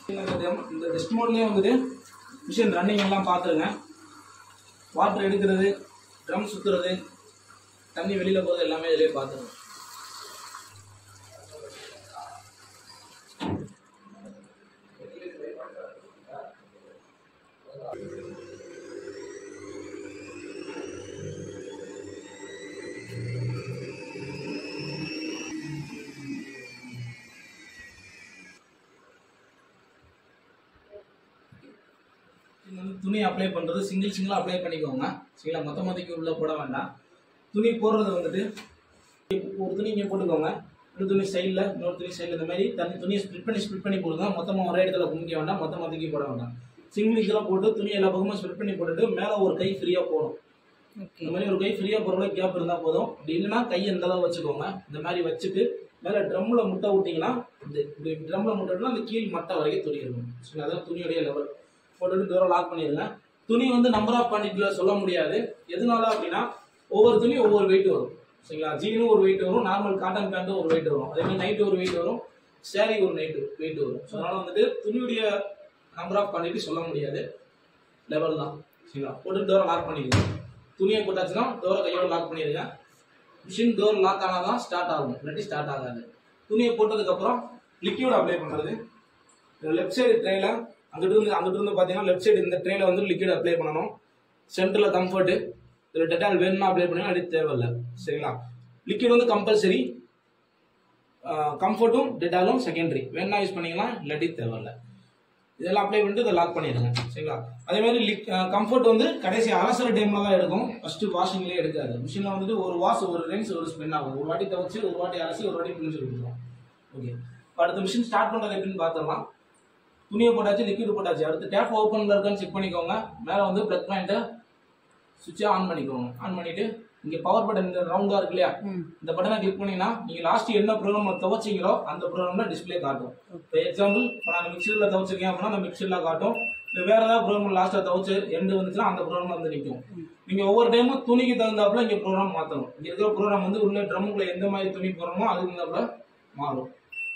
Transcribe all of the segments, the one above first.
இந்த demo- இந்த test மோட்லேயே வந்துட்டு மிஷின் ரன்னிங் எல்லாம் பார்த்துருங்க வாட்டர் எடுக்கிறது ட்ரம் சுற்றுறது தண்ணி வெளியில் போகிறது எல்லாமே இதிலே பார்த்துருங்க இது வந்து துணி அப்ளை பண்ணுறது சிங்கிள் சிங்கிளாக அப்ளை பண்ணிக்கோங்க சரிங்களா மொத்த மொத்தக்கு உள்ளே போட வேண்டாம் துணி போடுறது வந்துட்டு ஒரு துணி இங்கே போட்டுக்கோங்க இன்னொரு துணி சைடில் இன்னொரு துணி சைடில் இந்த மாதிரி தனி துணியை ஸ்ப்ளிட் பண்ணி ஸ்ப்ளிட் பண்ணி போடுங்க மொத்தமாக ஒரே இடத்துல குமிக்க வேண்டாம் மொத்த மொத்தக்கி போட வேண்டாம் சிங்கிள் இதெல்லாம் போட்டு துணி எல்லா பக்கமும் ஸ்ப்ளிட் பண்ணி போட்டுட்டு மேலே ஒரு கை ஃப்ரீயாக போடும் ஓகே இந்த மாதிரி ஒரு கை ஃப்ரீயாக போகிற கேப் இருந்தால் போதும் அப்படி இல்லைன்னா கை எந்த அளவு வச்சுக்கோங்க இந்த மாதிரி வச்சுட்டு மேலே ட்ரம்மில் முட்டை விட்டிங்கன்னா இந்த இப்படி ட்ரம்மில் முட்டைனா அந்த கீழ் மட்டை வரைக்கும் துணி இருக்கும் சரி அதான் துணியுடைய லெவல் போட்டுட்டு தூரம் லாக் பண்ணிடுங்க துணி வந்து நம்பர் ஆஃப் குவான்டிட்டியில் சொல்ல முடியாது எதனால அப்படின்னா ஒவ்வொரு துணி ஒவ்வொரு வெயிட் வரும் சரிங்களா ஜீனும் ஒரு வெயிட் வரும் நார்மல் காட்டன் பேண்ட்டும் ஒரு வெயிட் வரும் அதே மாதிரி நைட்டு ஒரு வெயிட் வரும் சேரீ ஒரு நைட்டு வெயிட் வரும் ஸோ அதனால வந்துட்டு துணியுடைய நம்பர் ஆஃப் குவான்டிட்டி சொல்ல முடியாது லெவல் தான் சரிங்களா போட்டு டோரை லாக் பண்ணிடுங்க துணியை போட்டாச்சுன்னா டோரை கையோட லாக் பண்ணிடுங்க மிஷின் டோர் லாக் ஆனால் தான் ஸ்டார்ட் ஆகும் இல்லாட்டி ஸ்டார்ட் ஆகாது துணியை போட்டதுக்கப்புறம் லிக்யூட் அப்ளை பண்ணுறது லெஃப்ட் சைடு ட்ரேல அங்கிட்டு இருந்து அங்கிட்டு இருந்து பார்த்தீங்கன்னா லெஃப்ட் சைடு இந்த ட்ரேல வந்து லிக்விட் அப்ளை பண்ணணும் சென்டரில் கம்ஃபர்ட் இதில் டெட்டால் வேணும்னா அப்ளை பண்ணி அது தேவையில்லை சரிங்களா லிக்விட் வந்து கம்பல்சரி கம்ஃபர்ட்டும் டெட்டாலும் செகண்டரி வேணா யூஸ் பண்ணிக்கலாம் இல்லாட்டி தேவையில்லை இதெல்லாம் அப்ளை பண்ணிட்டு இதை லாக் பண்ணிடுங்க சரிங்களா அதே மாதிரி லிக் கம்ஃபர்ட் வந்து கடைசி அலசர டைம்ல தான் எடுக்கும் ஃபர்ஸ்ட் வாஷிங்லேயே எடுக்காது மிஷினில் வந்துட்டு ஒரு வாஷ் ஒரு ரென்ஸ் ஒரு ஸ்பின் ஆகும் ஒரு வாட்டி துவச்சு ஒரு வாட்டி அலசி ஒரு வாட்டி பிழிஞ்சு கொடுத்துரும் ஓகே இப்போ அடுத்த மிஷின் ஸ்டார்ட் பண்ணுறது எப்படின்னு பார்த்துடலாம் துணியை போட்டாச்சு லிக்விட் போட்டாச்சு அடுத்து டேப் ஓப்பனில் இருக்கான்னு செக் பண்ணிக்கோங்க மேலே வந்து ப்ளக் பாயிண்ட்டை சுவிட்சை ஆன் பண்ணிக்கோங்க ஆன் பண்ணிட்டு இங்கே பவர் பட்டன் இந்த ரவுண்டாக இருக்கு இல்லையா ம் இந்த பட்டனை கிளிக் பண்ணீங்கன்னா நீங்கள் லாஸ்ட் என்ன ப்ரோக்ராம் துவச்சிங்களோ அந்த ப்ரோக்ராமில் டிஸ்ப்ளே காட்டும் இப்போ எக்ஸாம்பிள் இப்போ நான் மிக்சரில் துவச்சிருக்கேன் அப்படின்னா அந்த மிக்சரில் காட்டும் இல்லை வேற ஏதாவது ப்ரோக்ராம் லாஸ்ட்டாக துவச்சு எண்டு வந்துச்சுன்னா அந்த ப்ரோக்ராம் வந்து நிற்கும் நீங்கள் ஒவ்வொரு டைமும் துணிக்கு தகுந்தாப்புல இங்கே ப்ரோக்ராம் மாற்றணும் இங்கே இருக்கிற ப்ரோக்ராம் வந்து உள்ள ட்ரம்முக்குள்ள எந்த மாதிரி துணி போடுறோமோ அதுக்கு தகுந்தாப்புல மாறும்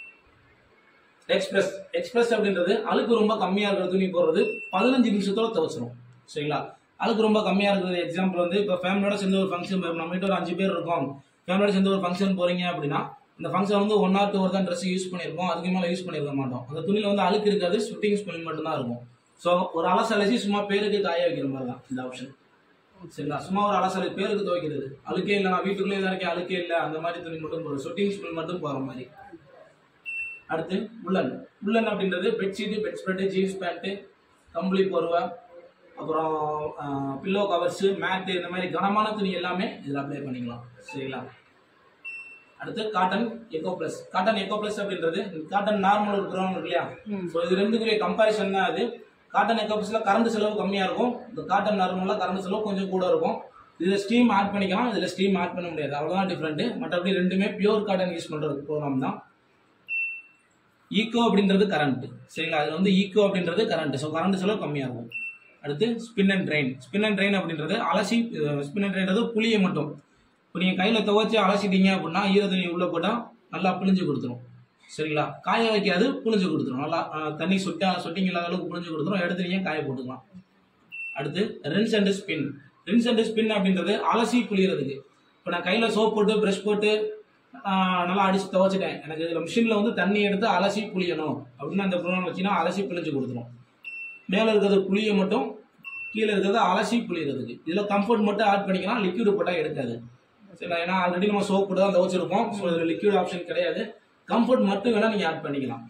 எக்ஸ்பிரஸ் எக்ஸ்பிரஸ் அப்படின்றது அழுக்கு ரொம்ப கம்மியா இருக்கிற துணி போடுறது பதினஞ்சு நிமிஷத்தோட துவச்சிரும் சரிங்களா அழுக்கு ரொம்ப கம்மியா இருக்கிறது எக்ஸாம்பிள் வந்து இப்போ ஃபேமிலியோட சேர்ந்து ஒரு ஃபங்க்ஷன் நம்ம வீட்டு ஒரு அஞ்சு பேர் இருக்கோம் ஃபேமிலியோட சேர்ந்து ஒரு ஃபங்க்ஷன் போறீங்க அப்படின்னா இந்த ஃபங்க்ஷன் வந்து ஒன் ஆர் டூ தான் ட்ரெஸ் யூஸ் பண்ணியிருப்போம் அதுக்கு மேலே யூஸ் பண்ணிருக்க மாட்டோம் அந்த துணியில வந்து அழுக்கு இருக்காது ஸ்விட்டிங் ஸ்மெல் மட்டும் தான் இருக்கும் ஸோ ஒரு அலசலசி சும்மா பேருக்கு காய வைக்கிற மாதிரி தான் இந்த ஆப்ஷன் சரிங்களா சும்மா ஒரு அலசலை பேருக்கு துவைக்கிறது அழுக்கே இல்லை நான் வீட்டுக்குள்ளே தான் இருக்கேன் அழுக்கே இல்லை அந்த மாதிரி துணி மட்டும் போடுறது ஸ்விட்டிங் ஸ்மெல் மட்டும் போகிற மாதிரி அடுத்து உள்ளன் உள்ளன் அப்படின்றது bedsheet bedspread jeans pant கம்பளி போர்வை அப்புறம் பில்லோ கவர்ஸு மேட்டு இந்த மாதிரி கனமான துணி எல்லாமே இதில் அப்ளை பண்ணிக்கலாம் சரிங்களா அடுத்து cotton eco plus cotton eco plus அப்படின்றது காட்டன் நார்மல் ஒரு ப்ரௌன் இருக்கு இல்லையா ம். ஸோ இது ரெண்டுக்குரிய கம்பேரிசன் தான் அது காட்டன் எக்கோ ப்ளஸில் கரண்ட் செலவு கம்மியாக இருக்கும் இந்த காட்டன் நார்மலாக கரண்ட் செலவு கொஞ்சம் கூட இருக்கும் இதில் ஸ்டீம் ஆட் பண்ணிக்கலாம் இதில் ஸ்டீம் ஆட் பண்ண முடியாது அவ்வளோதான் டிஃப்ரெண்ட் மற்றபடி ரெண்டுமே பியூர் காட்டன் யூஸ் பண்ணுறது ப்ரோக்ராம் தான் ஈக்கோ அப்படின்றது கரண்ட் சரிங்களா அது வந்து ஈக்கோ அப்படின்றது கரண்ட் ஸோ கரண்ட் செலவு கம்மியாக இருக்கும் அடுத்து spin and drain spin and drain அப்படின்றது அலசி ஸ்பின் அண்ட் ட்ரெயின்றது புளியை மட்டும் இப்போ நீங்கள் கையில் துவைச்சு அலசிட்டீங்க அப்படின்னா ஈர துணி உள்ளே போட்டால் நல்லா புளிஞ்சு கொடுத்துரும் சரிங்களா காய வைக்காது புளிஞ்சு கொடுத்துரும் நல்லா அஹ், தண்ணி சொட்டா சொட்டிங் இல்லாத அளவுக்கு புளிஞ்சு கொடுத்துரும் எடுத்து நீங்கள் காய போட்டுக்கலாம் அடுத்து rinse and spin rinse and spin அப்படின்றது அலசி புளியறதுக்கு இப்போ நான் கையில் சோப் போட்டு ப்ரஷ் போட்டு ஆஹ், நல்லா அடிச்சு துவைச்சிட்டேன் எனக்கு இதில் மிஷினில் வந்து தண்ணி எடுத்து அலசி புளியணும் அப்படின்னு அந்த ப்ரோக்ராம் வச்சுன்னா அலசி புளிஞ்சு கொடுத்துரும் மேலே இருக்கிறது புளியை மட்டும் கீழே இருக்கிறது அலசி புளியறதுக்கு இதில் கம்ஃபர்ட் மட்டும் ஆட் பண்ணிக்கலாம் லிக்விட் போட்டால் எடுக்காது சரிங்களா ஏன்னா ஆல்ரெடி நம்ம சோப் போட்டு தான் துவைச்சிருப்போம் ஸோ இதில் லிக்விட் ஆப்ஷன் கிடையாது கம்ஃபர்ட் மட்டும் வேணால் நீங்கள் ஆட் பண்ணிக்கலாம்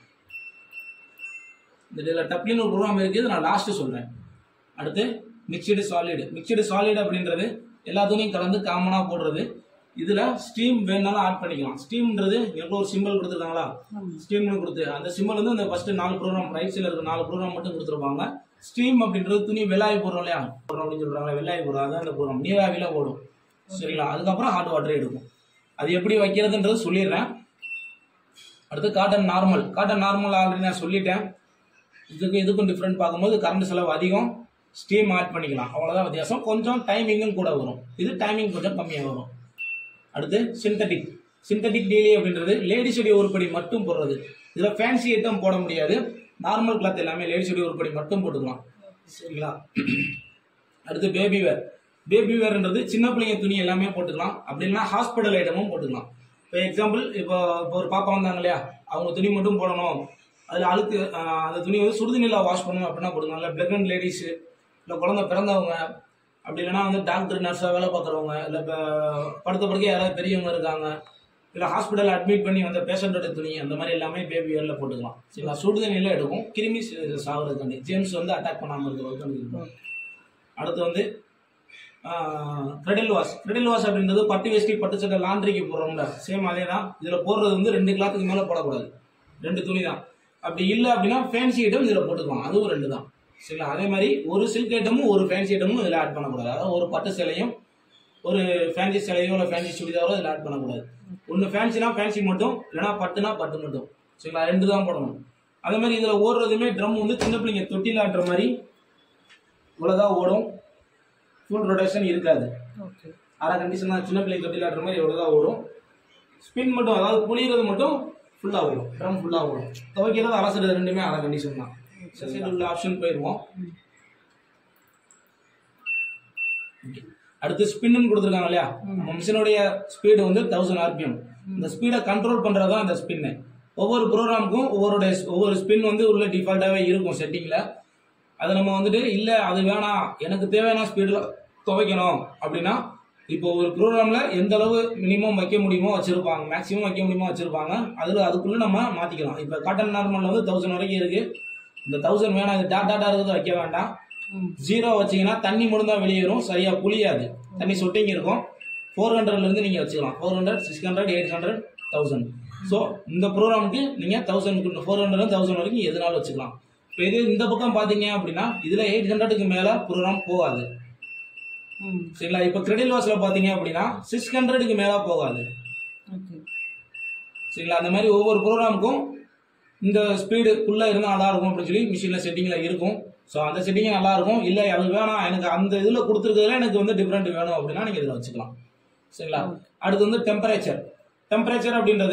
இந்த இதில் டப்ளின்னு ஒரு ப்ரோக்ராம் இருக்குது நான் லாஸ்ட்டு சொல்கிறேன் அடுத்து மிக்சடு சாலிடு மிக்சடு சாலிடு அப்படின்றது எல்லா துணியும் கலந்து காமனாக போடுறது இதில் ஸ்டீம் வேணாலும் ஆட் பண்ணிக்கலாம் ஸ்டீம்ன்றது எவ்வளோ ஒரு சிம்பிள் கொடுத்துருக்காங்களா ஸ்டீம்னு கொடுத்து அந்த சிம்பிள் வந்து இந்த ஃபர்ஸ்ட் நாலு ப்ரோக்ராம் ரைட் சைடில் இருக்க நாலு ப்ரோக்ராம் மட்டும் கொடுத்துருப்பாங்க ஸ்டீம் அப்படின்றது துணி வெள்ளாய் போடுறோம் இல்லையா போடுறோம் அப்படின்னு சொல்கிறாங்க வெள்ளாய் போடுறோம் அதான் அந்த ப்ரோக்ராம் நீராவியில் ஓடும் சரிங்களா அதுக்கப்புறம் ஹாட் வாட்டர் எடுக்கும் அது எப்படி வைக்கிறதுன்றது சொல்லிடுறேன் அடுத்து cotton normal cotton normal already நான் சொல்லிட்டேன் இதுக்கு இதுக்கும் டிஃப்ரெண்ட் பார்க்கும்போது கரண்ட் செலவு அதிகம் ஸ்டீம் ஆட் பண்ணிக்கலாம் அவ்வளோதான் வித்தியாசம் கொஞ்சம் டைமிங்கும் கூட வரும் இது டைமிங் கொஞ்சம் கம்மியாக வரும் அடுத்து சிந்தட்டிக் சிந்தட்டிக் டெய்லி அப்படின்றது லேடிஸுடைய உருப்படி மட்டும் போடுறது இதில் ஃபேன்சி ஐட்டம் போட முடியாது நார்மல் கிளாத் எல்லாமே லேடிஸுடைய உருப்படி மட்டும் போட்டுக்கலாம் சரிங்களா அடுத்து பேபி வேர் பேபி வேர்ன்றது சின்ன பிள்ளைங்க துணி எல்லாமே போட்டுக்கலாம் அப்படி இல்லைன்னா ஹாஸ்பிட்டல் ஐட்டமும் போட்டுக்கலாம் இப்போ எக்ஸாம்பிள் இப்போ இப்போ ஒரு பாப்பா வந்தாங்க இல்லையா அவங்க துணி மட்டும் போடணும் அதில் அழுக்கு ஆஹ், அந்த துணி வந்து சுடுதண்ணியில் வாஷ் பண்ணணும் அப்படின்னா போட்டுக்கலாம் இல்லை பிரெக்னன்ட் லேடிஸு இல்லை குழந்தை பிறந்தவங்க அப்படி இல்லைன்னா வந்து டாக்டர் நர்ஸாக வேலை பார்க்குறவங்க இல்லை இப்போ படுத்த படுக்க யாராவது பெரியவங்க இருக்காங்க இல்லை ஹாஸ்பிட்டல் அட்மிட் பண்ணி வந்த பேஷண்ட்டோட துணி அந்த மாதிரி எல்லாமே பேபி வேரில் போட்டுக்கலாம் சரிங்களா சுடுதண்ணியில் எடுக்கும் கிருமி சாகுறதுக்காண்டி ஜேம்ஸ் வந்து அட்டாக் பண்ணாமல் இருக்கிறதுக்கு அடுத்து வந்து கிரெடில் வாஷ் கிரெடில் வாஷ் அப்படின்றது பட்டு வேஷ்டி பட்டு சட்டை லாண்ட்ரிக்கு போடுறோம்ல சேம் அதே தான் இதில் போடுறது வந்து ரெண்டு கிளாத்துக்கு மேலே போடக்கூடாது ரெண்டு துணி தான் அப்படி இல்லை அப்படின்னா ஃபேன்சி ஐட்டம் இதில் போட்டுக்கலாம் அதுவும் ரெண்டு தான் சரிங்களா அதே மாதிரி ஒரு சில்க் ஐட்டமும் ஒரு ஃபேன்சி ஐட்டமும் இதில் ஆட் பண்ணக்கூடாது அதாவது ஒரு பட்டு சேலையும் ஒரு ஃபேன்சி சேலையோ இல்லை ஃபேன்சி சுடிதாரோ இதில் ஆட் பண்ணக்கூடாது ஒன்று ஃபேன்சினா ஃபேன்சி மட்டும் இல்லைனா பட்டுனா பட்டு மட்டும் சரிங்களா ரெண்டு தான் போடணும் அதே மாதிரி இதில் ஓடுறதுமே ட்ரம் வந்து சின்ன பிள்ளைங்க தொட்டில் ஆட்டுற மாதிரி இவ்வளோதான் ஓடும் ஃபுல் ரொட்டேஷன் இருக்காது ஓகே அரை கண்டிஷன் தான் சின்ன பிள்ளைங்க தொட்டில் ஆட்டுற மாதிரி இவ்வளோதான் ஓடும் ஸ்பின் மட்டும் அதாவது புளியறது மட்டும் ஃபுல்லாக ஓடும் ட்ரம் ஃபுல்லாக ஓடும் துவைக்கிறது அலசுறது ரெண்டுமே அரை கண்டிஷன் தான் சரி உள்ள ஆப்ஷன் போயிடுவோம் Okay. அடுத்து ஸ்பின்னு கொடுத்துருக்காங்க இல்லையா நம்ம மிஷினுடைய ஸ்பீடு வந்து தௌசண்ட் ஆர்பிஎம் இந்த ஸ்பீடை கண்ட்ரோல் பண்ணுறது தான் இந்த ஸ்பின்னு ஒவ்வொரு ப்ரோக்ராமுக்கும் ஒவ்வொரு ஒவ்வொரு ஸ்பின் வந்து உள்ள டிஃபால்ட்டாகவே இருக்கும் செட்டிங்கில் அதை நம்ம வந்துட்டு இல்லை அது வேணாம் எனக்கு தேவையான ஸ்பீடில் துவைக்கணும் அப்படின்னா இப்போ ஒரு ப்ரோக்ராமில் எந்த அளவு மினிமம் வைக்க முடியுமோ வச்சுருப்பாங்க மேக்ஸிமம் வைக்க முடியுமோ வச்சுருப்பாங்க அதில் அதுக்குள்ளே நம்ம மாற்றிக்கலாம் இப்போ காட்டன் நார்மலில் வந்து தௌசண்ட் வரைக்கும் இருக்குது இந்த தௌசண்ட் வேணாம் இது டாட் டாட்டா இருக்கிறது வைக்க வேண்டாம் ம் ஜீரோ வச்சீங்கன்னா தண்ணி மட்டும் தான் வெளியே வரும் சரியா புளியாது தண்ணி சொட்டிங்க இருக்கும் ஃபோர் ஹண்ட்ரட்லேருந்து நீங்கள் வச்சுக்கலாம் four hundred six hundred eight hundred thousand so இந்த ப்ரோக்ராமுக்கு நீங்கள் தௌசண்ட் ஃபோர் ஹண்ட்ரட் தௌசண்ட் வரைக்கும் எதுனாலும் வச்சுக்கலாம் இப்போ இது இந்த பக்கம் பார்த்தீங்க அப்படின்னா இதில் எயிட் ஹண்ட்ரடுக்கு மேலே ப்ரோக்ராம் போகாது ம் சரிங்களா இப்போ கிரெடிட் வாஸில் பார்த்தீங்க அப்படின்னா சிக்ஸ் ஹண்ட்ரடுக்கு மேலே போகாது ஓகே சரிங்களா அந்த மாதிரி ஒவ்வொரு ப்ரோக்ராமுக்கும் இந்த ஸ்பீடுக்குள்ளே இருந்தால் நல்லா இருக்கும் அப்படின்னு சொல்லி மிஷினில் செட்டிங்கில் இருக்கும் ஸோ அந்த செட்டிங் நல்லா இருக்கும் இல்லை அது வேணாம் எனக்கு அந்த இதில் கொடுத்துருக்கிறதுல எனக்கு வந்து டிஃப்ரெண்ட் வேணும் அப்படின்னா நீங்கள் இதில் வச்சுக்கலாம் சரிங்களா அடுத்து வந்து டெம்பரேச்சர் டெம்பரேச்சர் அப்படின்றது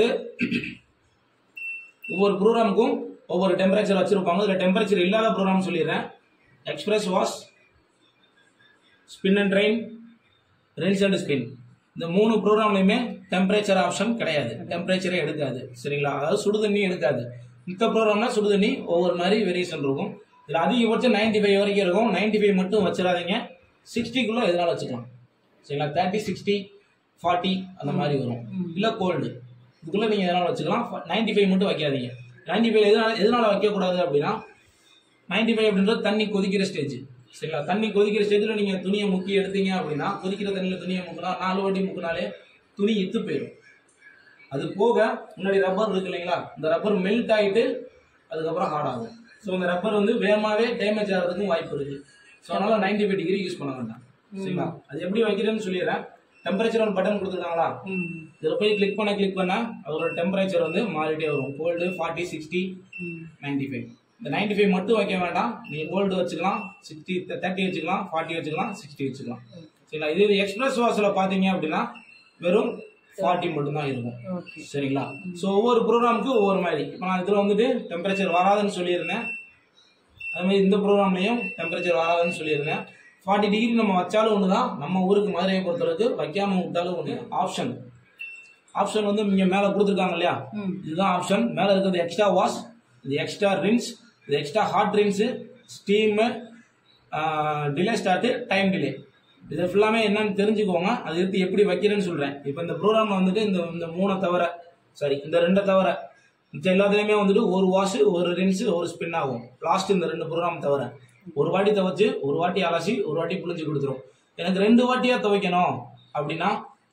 ஒவ்வொரு ப்ரோக்ராமுக்கும் ஒவ்வொரு டெம்பரேச்சர் வச்சிருப்பாங்க இதில் டெம்பரேச்சர் இல்லாத ப்ரோக்ராம் சொல்லிடுறேன் express wash spin and drain rinse and spin இந்த மூணு ப்ரோக்ராம்லையுமே டெம்பரேச்சர் ஆப்ஷன் கிடையாது டெம்பரேச்சரே எடுக்காது சரிங்களா அதாவது சுடுதண்ணி எடுக்காது மித்த ப்ரோக்ராம்னா சுடுதண்ணி ஒவ்வொரு மாதிரி வேரியேஷன் இருக்கும் இதில் அதிகபட்சம் 95 ஃபைவ் வரைக்கும் இருக்கும் 95 ஃபைவ் மட்டும் வச்சிடாதீங்க சிக்ஸ்டிக்குள்ளே எதனால வச்சுக்கலாம் சரிங்களா தேர்ட்டி சிக்ஸ்டி ஃபார்ட்டி அந்த மாதிரி வரும் இல்லை கோல்டு இதுக்குள்ளே நீங்கள் எதனால வச்சுக்கலாம் 95 ஃபைவ் மட்டும் வைக்காதீங்க 95 ஃபைவ் எதனால எதனால வைக்கக்கூடாது அப்படின்னா 95 ஃபைவ் அப்படின்றது தண்ணி கொதிக்கிற ஸ்டேஜ் சரிங்களா தண்ணி கொதிக்கிற ஸ்டேஜில் நீங்கள் துணியை முக்கி எடுத்தீங்க அப்படின்னா கொதிக்கிற தண்ணியில் துணியை முக்கினா நாலு வாட்டி முக்கினாலே துணி இத்து போயிடும் அது போக முன்னாடி ரப்பர் இருக்கு இல்லைங்களா இந்த ரப்பர் மெல்ட் ஆகிட்டு அதுக்கப்புறம் ஹார்ட் ஆகும் ஸோ இந்த ரப்பர் வந்து வேகமாகவே டேமேஜ் ஆகிறதுக்கும் வாய்ப்பு இருக்கு ஸோ அதனால 95 ஃபைவ் டிகிரி யூஸ் பண்ண வேண்டாம் சரிங்களா அது எப்படி வைக்கிறேன்னு சொல்லிடுறேன் டெம்பரேச்சர் ஒரு பட்டன் கொடுத்துருக்காங்களா ம் இதில் போய் கிளிக் பண்ண கிளிக் பண்ண அதோட டெம்பரேச்சர் வந்து மாறிட்டே வரும் கோல்டு ஃபார்ட்டி சிக்ஸ்டி ம் நைன்டி ஃபைவ் இந்த நைன்டி ஃபைவ் மட்டும் வைக்க வேண்டாம் நீங்கள் கோல்டு வச்சுக்கலாம் சிக்ஸ்டி தேர்ட்டி வச்சுக்கலாம் ஃபார்ட்டி வச்சுக்கலாம் சிக்ஸ்டி வச்சுக்கலாம் சரிங்களா இது எக்ஸ்பிரஸ் வாஷில் பார்த்தீங்க அப்படின்னா வெறும் ஃபார்ட்டி மட்டும்தான் இருக்கும் ஓகே சரிங்களா ஸோ ஒவ்வொரு ப்ரோக்ராமுக்கும் ஒவ்வொரு மாதிரி இப்போ நான் இதில் வந்துட்டு டெம்பரேச்சர் வராதுன்னு சொல்லியிருந்தேன் அது மாதிரி இந்த ப்ரோக்ராம்லையும் டெம்பரேச்சர் வராதுன்னு சொல்லியிருந்தேன் ஃபார்ட்டி டிகிரி நம்ம வச்சாலும் ஒன்று தான் நம்ம ஊருக்கு மதுரையை பொறுத்தளவுக்கு வைக்காம விட்டாலும் ஒன்று ஆப்ஷன் ஆப்ஷன் வந்து இங்கே மேலே கொடுத்துருக்காங்க இல்லையா ம் இதுதான் ஆப்ஷன் மேலே இருக்கிறது எக்ஸ்ட்ரா வாஷ் இது எக்ஸ்ட்ரா ரின்ஸ் இது extra hot rinse steam delay start time delay இது ஃபுல்லாமே என்னன்னு தெரிஞ்சுக்கோங்க அது எடுத்து எப்படி வைக்கிறேன்னு சொல்கிறேன் இப்போ இந்த ப்ரோக்ராமில் வந்துட்டு இந்த இந்த மூணை தவிர சாரி இந்த ரெண்டை தவிர மிச்சம் எல்லாத்துலேயுமே வந்துட்டு ஒரு வாஷ் ஒரு ரின்ஸு ஒரு ஸ்பின் ஆகும் லாஸ்ட் இந்த ரெண்டு ப்ரோக்ராம் தவிர ஒரு வாட்டி துவைச்சு ஒரு வாட்டி அலசி ஒரு வாட்டி புளிஞ்சு கொடுத்துரும் எனக்கு ரெண்டு வாட்டியாக துவைக்கணும் அப்படின்னா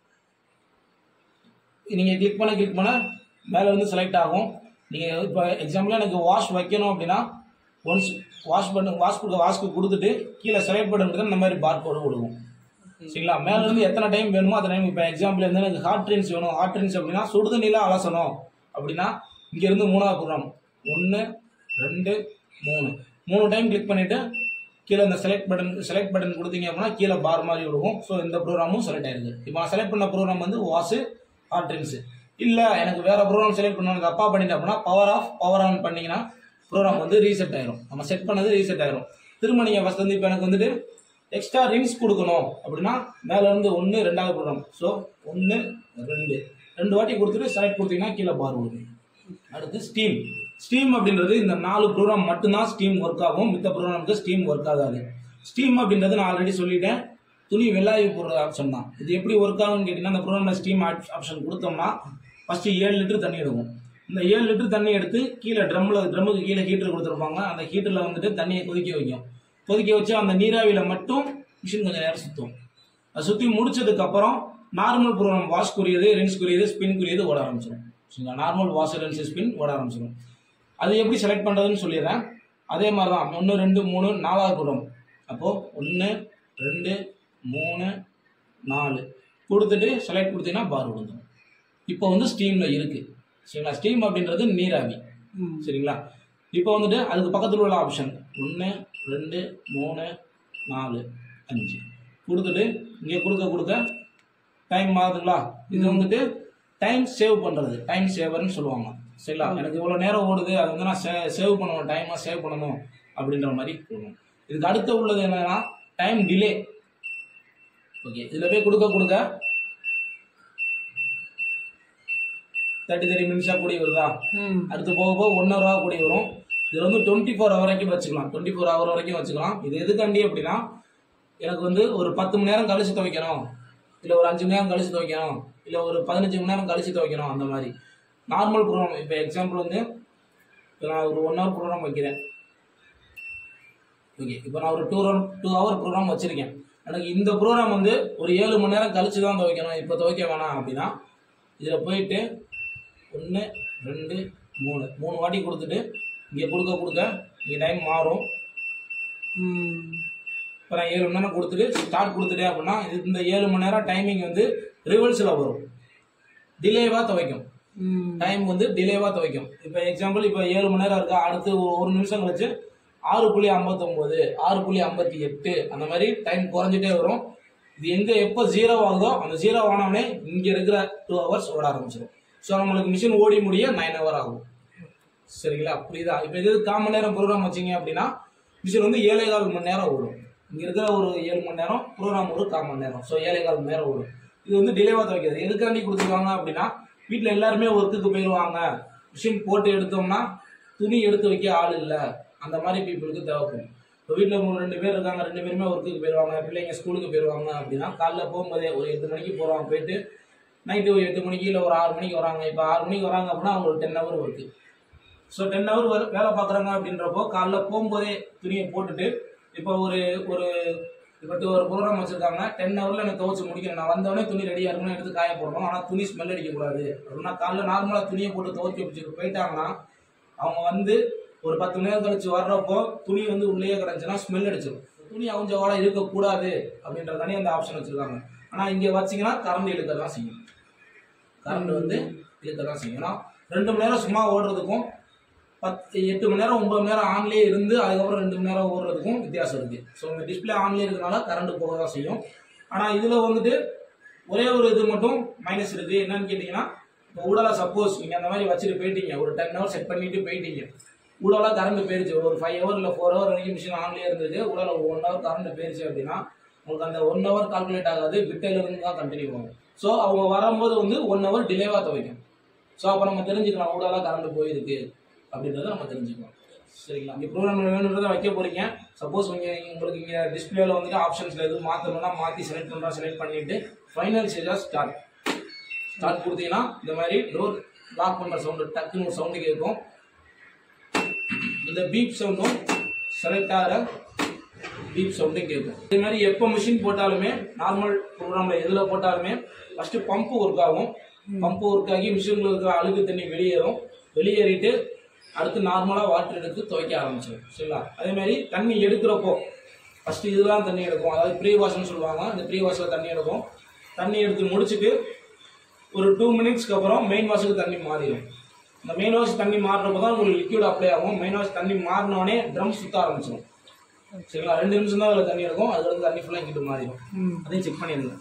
நீங்கள் கிளிக் பண்ண கிளிக் பண்ண மேலே வந்து செலக்ட் ஆகும் நீங்கள் இப்போ எக்ஸாம்பிள் எனக்கு வாஷ் வைக்கணும் அப்படின்னா ஒன்ஸ் வாஷ் பண்ண வாஷ் வாஷ்க்கு கொடுத்துட்டு கீழே செலக்ட் பண்ணுறது இந்த மாதிரி பார் கோடு கொடுக்கும் சரிங்களா மேல இருந்து எத்தனை டைம் வேணுமோ அத்தனை டைம் இப்போ எக்ஸாம்பிள் வந்து எனக்கு ஹாட் ட்ரின்ஸ் வேணும் ஹாட் ட்ரின்ஸ் அப்படின்னா சுடுதண்ணில அலசணும் அப்படின்னா இங்க இருந்து மூணாவது ப்ரோக்ராம் ஒன்று ரெண்டு மூணு மூணு டைம் கிளிக் பண்ணிட்டு கீழே இந்த செலக்ட் பட்டன் செலக்ட் பட்டன் கொடுத்தீங்க அப்படின்னா கீழே பார் மாதிரி விடுவோம் ஸோ இந்த ப்ரோக்ராமும் செலக்ட் ஆயிருக்கு இப்போ நான் செலக்ட் பண்ண ப்ரோக்ராம் வந்து வாஷ் ஹாட் ட்ரின்ஸ் இல்லை எனக்கு வேற ப்ரோக்ராம் செலக்ட் பண்ணணும் தப்பா பண்ணிட்டேன் அப்படின்னா பவர் ஆஃப் பவர் ஆன் பண்ணீங்கன்னா ப்ரோக்ராம் வந்து ரீசெட் ஆயிரும் நம்ம செட் பண்ணது ரீசெட் ஆயிரும் திரும்ப நீங்கள் ஃபஸ்ட் வந்து இப்போ எனக்கு வந்துட்டு எக்ஸ்ட்ரா ரிங்ஸ் கொடுக்கணும் அப்படின்னா மேலே இருந்து ஒன்று ரெண்டாவது ப்ரோக்ராம் ஸோ ஒன்று ரெண்டு ரெண்டு வாட்டி கொடுத்துட்டு செலக்ட் கொடுத்தீங்கன்னா கீழே பார் விடுங்க அடுத்து ஸ்டீம் ஸ்டீம் அப்படின்றது இந்த நாலு ப்ரோக்ராம் மட்டும்தான் ஸ்டீம் ஒர்க் ஆகும் மித்த ப்ரோக்ராமுக்கு ஸ்டீம் ஒர்க் ஆகாது ஸ்டீம் அப்படின்றது நான் ஆல்ரெடி சொல்லிட்டேன் துணி வெள்ளாய் போடுற ஆப்ஷன் தான் இது எப்படி ஒர்க் ஆகும்னு கேட்டிங்கன்னா அந்த ப்ரோக்ராமில் ஸ்டீம் ஆப்ஷன் கொடுத்தோம்னா ஃபஸ்ட்டு ஏழு லிட்டர் தண்ணி எடுக்கும் இந்த ஏழு லிட்டர் தண்ணி எடுத்து கீழே ட்ரம்மில் ட்ரம்முக்கு கீழே ஹீட்டர் கொடுத்துருப்பாங்க அந்த ஹீட்டரில் வந்துட்டு தண்ணியை கொதிக்க வைக்கும் கொதிக்க வச்சு அந்த நீராவியில் மட்டும் மிஷின் கொஞ்சம் நேரம் சுற்றும் அது சுற்றி முடிச்சதுக்கப்புறம் நார்மல் ப்ரோக்ராம் வாஷ்க்குரியது ரென்ஸ்க்குரியது ஸ்பின்க்குரியது ஓட ஆரம்பிச்சிடும் சரிங்களா நார்மல் வாஷ் ரென்ஸ் ஸ்பின் ஓட ஆரம்பிச்சிடும் அது எப்படி செலக்ட் பண்ணுறதுன்னு சொல்லிடுறேன் அதே மாதிரி தான் ஒன்று ரெண்டு மூணு நாலாவது ப்ரோக்ராம் அப்போது ஒன்று ரெண்டு மூணு நாலு கொடுத்துட்டு செலக்ட் கொடுத்தீங்கன்னா பார் விழுந்துடும் இப்போ வந்து ஸ்டீமில் இருக்குது சரிங்களா ஸ்டீம் அப்படின்றது நீராவி ம் சரிங்களா இப்போ வந்துட்டு அதுக்கு பக்கத்தில் உள்ள ஆப்ஷன் ஒன்று ரெண்டு மூணு நாலு அஞ்சு கொடுத்துட்டு இங்கே கொடுக்க கொடுக்க டைம் மாறுதுங்களா இது வந்துட்டு டைம் சேவ் பண்ணுறது டைம் சேவர்னு சொல்லுவாங்க சரிங்களா எனக்கு இவ்வளோ நேரம் ஓடுது அது வந்து நான் சே சேவ் பண்ணணும் டைமாக சேவ் பண்ணணும் அப்படின்ற மாதிரி சொல்லணும் இதுக்கு அடுத்து உள்ளது என்னன்னா டைம் டிலே ஓகே இதில் போய் கொடுக்க கொடுக்க தேர்ட்டி த்ரீ மினிட்ஸாக கூடி வருதா ம் அடுத்து போக போக ஒன் ஹவராக கூடி வரும் இதில் வந்து டுவெண்ட்டி ஃபோர் ஹவர் வரைக்கும் வச்சுக்கலாம் டுவெண்ட்டி ஃபோர் ஹவர் வரைக்கும் வச்சுக்கலாம் இது எதுக்காண்டி அப்படின்னா எனக்கு வந்து ஒரு பத்து மணி நேரம் கழிச்சு துவைக்கணும் இல்லை ஒரு அஞ்சு மணி நேரம் கழிச்சு துவைக்கணும் இல்லை ஒரு பதினஞ்சு மணி நேரம் கழிச்சு துவைக்கணும் அந்த மாதிரி நார்மல் ப்ரோக்ராம் இப்போ எக்ஸாம்பிள் வந்து இப்போ நான் ஒரு ஒன் ஹவர் ப்ரோக்ராம் வைக்கிறேன் ஓகே இப்போ நான் ஒரு டூ டூ ஹவர் ப்ரோக்ராம் வச்சுருக்கேன் எனக்கு இந்த ப்ரோக்ராம் வந்து ஒரு ஏழு மணி நேரம் கழிச்சு தான் துவைக்கணும் இப்போ துவைக்க வேணாம் அப்படின்னா இதில் போயிட்டு ஒன்று ரெண்டு மூணு மூணு வாட்டி கொடுத்துட்டு இங்கே கொடுக்க கொடுக்க இங்கே டைம் மாறும் ம் இப்போ நான் ஏழு மணி நேரம் கொடுத்துட்டு ஸ்டார்ட் கொடுத்துட்டேன் அப்படின்னா இது இந்த ஏழு மணி நேரம் டைமிங் வந்து ரிவர்ஸில் வரும் டிலேவாக துவைக்கும் ம் டைம் வந்து டிலேவாக துவைக்கும் இப்போ எக்ஸாம்பிள் இப்போ ஏழு மணி நேரம் இருக்கா அடுத்து ஒரு ஒரு நிமிஷம் கழிச்சு ஆறு புள்ளி ஐம்பத்தொம்போது ஆறு புள்ளி ஐம்பத்தி எட்டு அந்த மாதிரி டைம் குறைஞ்சிட்டே வரும் இது எங்கே எப்போ ஜீரோ ஆகுதோ அந்த ஜீரோ ஆனவொடனே இங்கே இருக்கிற டூ ஹவர்ஸ் ஓட ஆரம்பிச்சிடும் ஸோ நம்மளுக்கு மிஷின் ஓடி முடிய நைன் ஹவர் ஆகும் சரிங்களா புரியுதா இப்போ இது கால் மணி நேரம் ப்ரோக்ராம் வச்சீங்க அப்படின்னா மிஷின் வந்து ஏழே கால் மணி நேரம் ஓடும் இங்கே இருக்கிற ஒரு ஏழு மணி நேரம் ப்ரோக்ராம் ஒரு கால் மணி நேரம் ஸோ ஏழே கால் மணி நேரம் ஓடும் இது வந்து டிலேவாக துவைக்கிறது எதுக்காண்டி கொடுத்துருக்காங்க அப்படின்னா வீட்டில் எல்லாருமே ஒர்க்குக்கு போயிடுவாங்க மிஷின் போட்டு எடுத்தோம்னா துணி எடுத்து வைக்க ஆள் இல்லை அந்த மாதிரி பீப்புளுக்கு தேவைப்படும் இப்போ வீட்டில் மூணு ரெண்டு பேர் இருக்காங்க ரெண்டு பேருமே ஒர்க்குக்கு போயிடுவாங்க பிள்ளைங்க ஸ்கூலுக்கு போயிடுவாங்க அப்படின்னா காலைல போகும்போதே ஒரு எட்டு மணிக்கு போகிறாங்க போயிட்டு நைட்டு ஒரு எட்டு மணிக்கு இல்லை ஒரு ஆறு மணிக்கு வராங்க இப்போ ஆறு மணிக்கு வராங்க அப்படின்னா அவங்களுக்கு ten hour work so ten hour வேலை பார்க்குறாங்க அப்படின்றப்போ காலைல போகும்போதே துணியை போட்டுட்டு இப்போ ஒரு ஒரு இப்போ ஒரு ப்ரோக்ராம் வச்சிருக்காங்க டென் ஹவரில் எனக்கு துவச்சு முடிக்கணும் நான் வந்தவொடனே துணி ரெடியாக இருக்கணும் எடுத்து காய போடணும் ஆனால் துணி ஸ்மெல் அடிக்கக்கூடாது அப்படின்னா காலைல நார்மலாக துணியை போட்டு துவச்சி வச்சுட்டு போயிட்டாங்கன்னா அவங்க வந்து ஒரு பத்து மணி நேரம் கழிச்சு வர்றப்போ துணி வந்து உள்ளேயே கிடந்துச்சுன்னா ஸ்மெல் அடிச்சிடும் துணி அவுஞ்ச வாழை இருக்கக்கூடாது அப்படின்றதானே அந்த ஆப்ஷன் வச்சிருக்காங்க ஆனால் இங்கே வச்சிங்கன்னா கரண்ட் இழுக்க தான் செய்யும் கரண்ட் வந்து இழுக்க தான் செய்யும் ஏன்னா ரெண்டு மணி நேரம் சும்மா ஓடுறதுக்கும் பத்து எட்டு மணி நேரம் ஒன்பது மணி நேரம் ஆன்லேயே இருந்து அதுக்கப்புறம் ரெண்டு மணி நேரம் ஓடுறதுக்கும் வித்தியாசம் இருக்கு ஸோ இந்த டிஸ்பிளே ஆன்லேயே இருக்கனால கரண்ட் போக தான் செய்யும் ஆனால் இதில் வந்துட்டு ஒரே ஒரு இது மட்டும் மைனஸ் இருக்கு என்னன்னு கேட்டிங்கன்னா இப்போ ஊடலா சப்போஸ் நீங்கள் அந்த மாதிரி வச்சுட்டு போயிட்டீங்க ஒரு டென் ஹவர் செட் பண்ணிட்டு போயிட்டீங்க ஊடலா கரண்ட் போயிருச்சு ஒரு ஃபைவ் ஹவர் இல்லை ஃபோர் ஹவர் வரைக்கும் மிஷின் ஆன்லேயே இருந்திருக்கு ஊடல ஒரு ஒன் ஹவர் கரண்ட் போயிருச்சு அப்படின்னா உங்களுக்கு அந்த ஒன் ஹவர் கால்குலேட் ஆகாது விட்டையில இருந்து தான் கண்டினியூ ஆகும் ஸோ அவங்க வரும்போது வந்து ஒன் ஹவர் டிலேவாக துவைக்கும் ஸோ அப்போ நம்ம தெரிஞ்சுக்கலாம் ஊடலா கரண்ட் போயிருக்கு அப்படின்றத நம்ம தெரிஞ்சுக்கலாம் சரிங்களா இங்கே ப்ரோக்ராம் வேணுன்றதை வைக்க போறீங்க சப்போஸ் நீங்கள் உங்களுக்கு இங்கே டிஸ்பிளேல வந்துட்டு ஆப்ஷன்ஸில் எதுவும் மாற்றணும்னா மாற்றி செலக்ட் பண்ணுறா செலக்ட் பண்ணிட்டு ஃபைனல் ஸ்டேஜாக ஸ்டார்ட் ஸ்டார்ட் கொடுத்தீங்கன்னா இந்த மாதிரி டோர் லாக் பண்ணுற சவுண்டு டக்குன்னு ஒரு சவுண்டு கேட்கும் இந்த பீப் சவுண்டும் செலக்ட் ஆகிற பீப் சவுண்டும் கேட்கும் இதே மாதிரி எப்போ மிஷின் போட்டாலுமே நார்மல் ப்ரோக்ராமில் எதில் போட்டாலுமே ஃபஸ்ட்டு பம்பு ஒர்க் ஆகும் பம்பு ஒர்க் ஆகி மிஷினில் இருக்கிற அழுக்கு தண்ணி வெளியேறும் வெளியேறிட்டு அடுத்து நார்மலாக வாட்டர் எடுத்து துவைக்க ஆரம்பிச்சிடும் சரிங்களா அதே மாதிரி தண்ணி எடுக்கிறப்போ ஃபஸ்ட்டு இதுதான் தண்ணி எடுக்கும் அதாவது ப்ரீ வாஷ்னு சொல்லுவாங்க இந்த ப்ரீ வாஷில் தண்ணி எடுக்கும் தண்ணி எடுத்து முடிச்சுட்டு ஒரு டூ மினிட்ஸ்க்கு அப்புறம் மெயின் வாஷுக்கு தண்ணி மாறிடும் இந்த மெயின் வாஷ் தண்ணி மாறுறப்போ தான் உங்களுக்கு லிக்யூட் அப்ளை ஆகும் மெயின் வாஷ் தண்ணி மாறினோடனே ட்ரம் சுத்த ஆரம்பிச்சிடும் சரிங்களா ரெண்டு நிமிஷம் தான் அதில் தண்ணி இருக்கும் அதுல இருந்து தண்ணி ஃபுல்லாக இங்கிட்டு மாறிடும் ம் அதையும் செக் பண்ணிடுங்க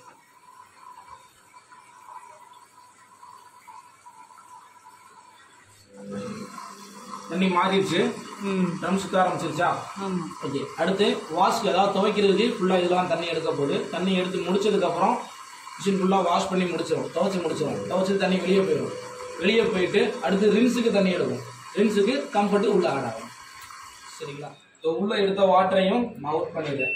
தண்ணி மாறிடுச்சு ம் ட்ரம் சுத்த ஆரம்பிச்சிருச்சா ஆமாம் ஓகே அடுத்து வாஷ்க்கு அதாவது துவைக்கிறதுக்கு ஃபுல்லாக இதெல்லாம் தண்ணி எடுக்க போகுது தண்ணி எடுத்து முடிச்சதுக்கப்புறம் மிஷின் ஃபுல்லாக வாஷ் பண்ணி முடிச்சிடும் துவைச்சி முடிச்சிடும் துவைச்சது தண்ணி வெளியே போயிடும் வெளியே போயிட்டு அடுத்து ரின்ஸுக்கு தண்ணி எடுக்கும் ரின்ஸுக்கு கம்ஃபர்ட்டு உள்ளே ஆட் ஆகும் சரிங்களா இப்போ உள்ளே எடுத்த வாட்டரையும் நான் அவுட் பண்ணிடுறேன்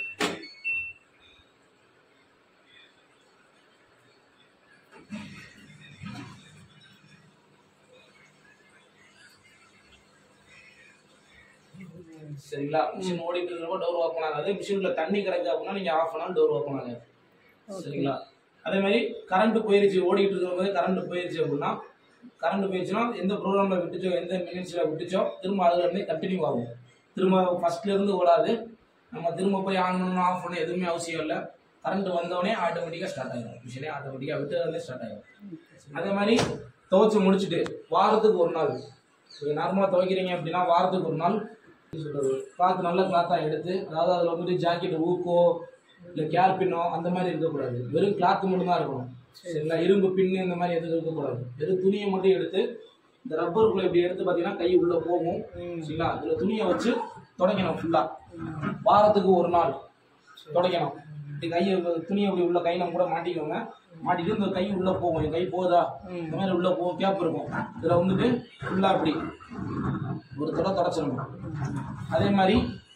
சரிங்களா மிஷின் ஓடிட்டு இருக்கிறப்ப டோர் ஓப்பன் ஆகாது மிஷின்ல தண்ணி கிடைக்கு அப்படின்னா நீங்க ஆஃப் பண்ணாலும் டோர் ஓப்பன் ஆகாது சரிங்களா அதே மாதிரி கரண்ட் போயிருச்சு ஓடிட்டு இருக்கிறப்ப கரண்ட் போயிருச்சு அப்படின்னா கரண்ட் போயிருச்சுன்னா எந்த ப்ரோக்ராம்ல விட்டுச்சோ எந்த மினிட்ஸ்ல விட்டுச்சோ திரும்ப அதுல இருந்தே கண்டினியூ ஆகும் திரும்ப ஃபர்ஸ்ட்ல இருந்து ஓடாது நம்ம திரும்ப போய் ஆன் பண்ணணும் ஆஃப் பண்ணணும் எதுவுமே அவசியம் இல்லை கரண்ட் வந்தோடனே ஆட்டோமேட்டிக்காக ஸ்டார்ட் ஆகிடும் மிஷினே ஆட்டோமேட்டிக்காக விட்டு ஸ்டார்ட் ஆகிடும் அதே மாதிரி துவைச்சு முடிச்சுட்டு வாரத்துக்கு ஒரு நாள் நார்மலாக துவைக்கிறீங்க அப்படின்னா வாரத்துக்கு ஒரு நாள் சொல்றது கிளாத் நல்ல கிளாத்தாக எடுத்து அதாவது அதில் வந்துட்டு ஜாக்கெட் ஊக்கோ இல்லை கேர் பின்னோ அந்த மாதிரி இருக்கக்கூடாது வெறும் கிளாத் மட்டும் தான் இருக்கணும் சரிங்களா இரும்பு பின்னு இந்த மாதிரி எதுவும் இருக்கக்கூடாது வெறும் துணியை மட்டும் எடுத்து இந்த ரப்பருக்குள்ள இப்படி எடுத்து பார்த்தீங்கன்னா கை உள்ள போகும் சரிங்களா இதில் துணியை வச்சு துடைக்கணும் ஃபுல்லாக வாரத்துக்கு ஒரு நாள் துடைக்கணும் இப்படி கையை துணியை இப்படி உள்ள கையில கூட மாட்டிக்கோங்க மாட்டிட்டு இந்த கை உள்ள போகும் என் கை போகுதா இந்த மாதிரி உள்ள போகும் கேப் இருக்கும் இதில் வந்துட்டு ஃபுல்லாக இப்படி ஒரு தடவை தொடச்சிடணும் அதே மாதிரி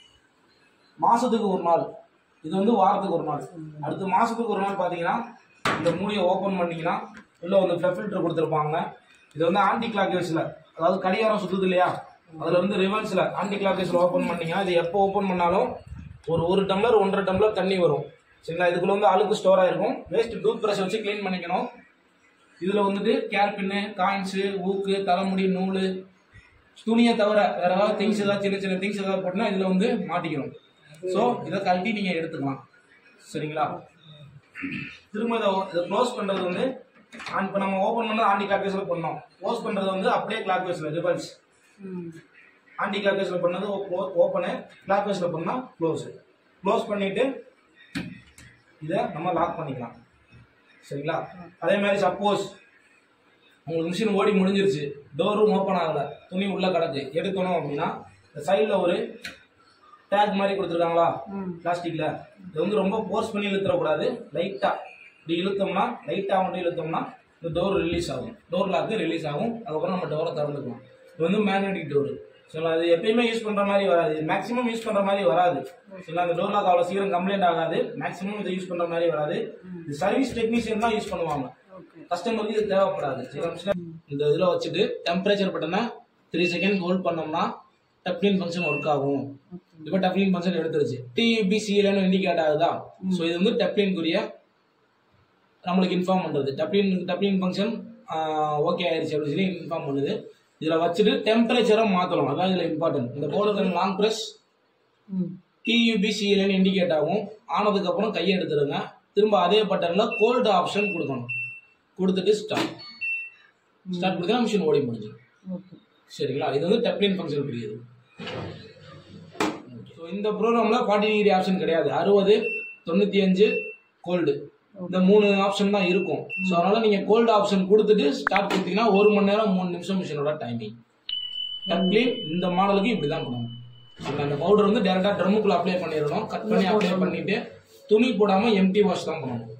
மாசத்துக்கு ஒரு நாள் இது வந்து வாரத்துக்கு ஒரு நாள் அடுத்து மாசத்துக்கு ஒரு நாள் பார்த்தீங்கன்னா இந்த மூடியை ஓப்பன் பண்ணீங்கன்னா உள்ள வந்து ஃபில்டர் கொடுத்துருப்பாங்க இது வந்து ஆன்டி கிளாக் வேஸில் அதாவது கடிகாரம் சுத்துது இல்லையா அதில் வந்து ரிவர்ஸில் ஆன்டி கிளாக் வேஸில் ஓப்பன் பண்ணீங்கன்னா இது எப்போ ஓப்பன் பண்ணாலும் ஒரு ஒரு டம்ளர் ஒன்றரை டம்ளர் தண்ணி வரும் சரிங்களா இதுக்குள்ள வந்து அழுக்கு ஸ்டோர் ஆயிருக்கும் வேஸ்ட் டூத் ப்ரஷ் வச்சு க்ளீன் பண்ணிக்கணும் இதில் வந்துட்டு கேர் பின்னு காயின்ஸு ஊக்கு தலைமுடி நூல் துணியை தவிர வேற ஏதாவது திங்ஸ் ஏதாவது சின்ன சின்ன திங்ஸ் ஏதாவது போட்டுனா இதில் வந்து மாட்டிக்கணும் ஸோ இதை கழட்டி நீங்கள் எடுத்துக்கலாம் சரிங்களா திரும்ப இதை இதை க்ளோஸ் பண்ணுறது வந்து இப்போ நம்ம ஓப்பன் பண்ணது ஆண்டி கிளாக் வேஸில் பண்ணோம் க்ளோஸ் பண்ணுறது வந்து அப்படியே கிளாக் வேஸில் ரிவர்ஸ் ம் ஆண்டி கிளாக் வேஸில் பண்ணது ஓப்பனு கிளாக் வேஸில் பண்ணால் க்ளோஸ் க்ளோஸ் பண்ணிவிட்டு இதை நம்ம லாக் பண்ணிக்கலாம் சரிங்களா அதே மாதிரி சப்போஸ் உங்களுக்கு மிஷின் ஓடி முடிஞ்சிருச்சு டோரும் ஓப்பன் ஆகலை துணி உள்ளே கிடக்கு எடுக்கணும் அப்படின்னா இந்த சைடில் ஒரு டேக் மாதிரி கொடுத்துருக்காங்களா ம் பிளாஸ்டிக்கில் இது வந்து ரொம்ப ஃபோர்ஸ் பண்ணி இழுத்துறக்கூடாது லைட்டாக இப்படி இழுத்தோம்னா லைட்டாக மட்டும் இழுத்தோம்னா இந்த டோர் ரிலீஸ் ஆகும் டோர் லாக்கு ரிலீஸ் ஆகும் அதுக்கப்புறம் நம்ம டோரை திறந்துக்கலாம் இது வந்து மேக்னெட்டிக் டோர் சரிங்களா அது எப்பயுமே யூஸ் பண்ணுற மாதிரி வராது மேக்ஸிமம் யூஸ் பண்ணுற மாதிரி வராது சரிங்களா அந்த டோர் லாக் அவ்வளோ சீக்கிரம் கம்ப்ளைண்ட் ஆகாது மேக்ஸிமம் இதை யூஸ் பண்ணுற மாதிரி வராது இது சர்வீஸ் டெக்னீஷியன் தான் யூஸ் பண்ணுவாங்க ஓகே கஸ்டமருக்கு இது தேவைப்படாது சரிங்களா? இந்த இதில் வச்சுட்டு டெம்பரேச்சர் பட்டனை த்ரீ செகண்ட் ஹோல்ட் பண்ணோம்னா டப்ளின் ஃபங்க்ஷன் ஒர்க் ஆகும் இப்போ டப்ளின் ஃபங்க்ஷன் எடுத்துருச்சு டிபிசிஎல்னு இண்டிகேட் ஆகுதா ஸோ இது வந்து டப்ளின்குரிய நம்மளுக்கு இன்ஃபார்ம் பண்ணுறது டப்ளின் டப்ளின் ஃபங்க்ஷன் ஓகே ஆயிடுச்சு அப்படின்னு சொல்லி இன்ஃபார்ம் பண்ணுது இதில் வச்சுட்டு டெம்பரேச்சரை மாற்றலாம் அதான் இதில் இம்பார்ட்டன்ட் இந்த போர்டு லாங் ப்ரெஸ் ம் டியூபிசிஎல்னு இண்டிகேட் ஆகும் ஆனதுக்கப்புறம் கையை எடுத்துடுங்க திரும்ப அதே பட்டனில் கோல்டு ஆப்ஷன் கொடுக்கணும் கொடுத்துட்டு ஸ்டார்ட் ஸ்டார்ட் கொடுத்தா மிஷின் ஓடி முடிஞ்சிடும் ஓகே சரிங்களா இது வந்து டப்ளின் ஃபங்க்ஷன் புரியுது ஸோ இந்த ப்ரோக்ராமில் ஃபார்ட்டி டிகிரி ஆப்ஷன் கிடையாது அறுபது தொண்ணூற்றி அஞ்சு கோல்டு இந்த மூணு ஆப்ஷன் தான் இருக்கும் ஸோ அதனால நீங்கள் கோல்டு ஆப்ஷன் கொடுத்துட்டு ஸ்டார்ட் கொடுத்தீங்கன்னா ஒரு மணி நேரம் மூணு நிமிஷம் மிஷினோட டைமிங் டப்ளின் இந்த மாடலுக்கு இப்படி தான் பண்ணணும் சரிங்களா? அந்த பவுடர் வந்து டேரெக்டாக ட்ரம்முக்குள்ள அப்ளை பண்ணிடணும் கட் பண்ணி அப்ளை பண்ணிட்டு துணி போடாமல் எம்டி வாஷ் தான் பண்ணணும்